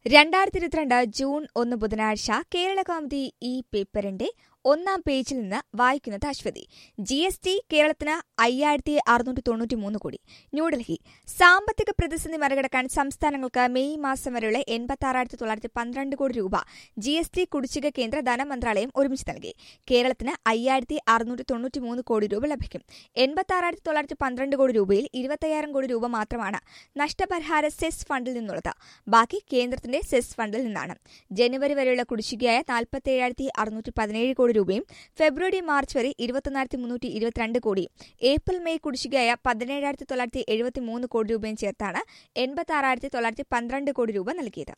രണ്ടായിരത്തി ഇരുപത്തിരണ്ട് ജൂൺ ഒന്ന് ബുധനാഴ്ച കേരള കൗമുദി ഈ പേപ്പറിന്റെ ഒന്നാം പേജിൽ നിന്ന് വായിക്കുന്നത് അശ്വതി ജി എസ് ടി കേരളത്തിന് അയ്യായിരത്തി അറുന്നൂറ്റി തൊണ്ണൂറ്റി മൂന്ന് കോടി ന്യൂഡൽഹി സാമ്പത്തിക പ്രതിസന്ധി മറികടക്കാൻ സംസ്ഥാനങ്ങൾക്ക് മെയ് മാസം വരെയുള്ള എൺപത്തി ആറായിരത്തി തൊള്ളായിരത്തി പന്ത്രണ്ട് കോടി രൂപ ജി എസ് ടി കുടിശ്ശിക കേന്ദ്ര ധനമന്ത്രാലയം ഒരുമിച്ച് നൽകി കേരളത്തിന് അയ്യായിരത്തി അറുന്നൂറ്റി തൊണ്ണൂറ്റി മൂന്ന് കോടി രൂപ ലഭിക്കും എൺപത്തി ആറായിരത്തി തൊള്ളായിരത്തി പന്ത്രണ്ട് കോടി രൂപയിൽ ഇരുപത്തയ്യായിരം കോടി രൂപ മാത്രമാണ് നഷ്ടപരിഹാര സെസ് ഫണ്ടിൽ നിന്നുള്ളത് ബാക്കി കേന്ദ്രത്തിന്റെ സെസ് ഫണ്ടിൽ നിന്നാണ് ജനുവരി വരെയുള്ള കുടിശ്ശികയായ നാൽപ്പത്തി ഏഴായിരത്തി അറുന്നൂറ്റി പതിനേഴ് കോടി രൂപയും ഫെബ്രുവരി മാർച്ച് വരെ ഇരുപത്തൊന്നായിരത്തി മുന്നൂറ്റി ഇരുപത്തിരണ്ട് കോടിയും ഏപ്രിൽ മെയ് കുടിശ്ശികയായ പതിനേഴായിരത്തി തൊള്ളായിരത്തി എഴുപത്തി മൂന്ന് കോടി രൂപയും ചേർത്താണ് എൺപത്തി ആറായിരത്തി തൊള്ളായിരത്തി പന്ത്രണ്ട് കോടി രൂപ നൽകിയത്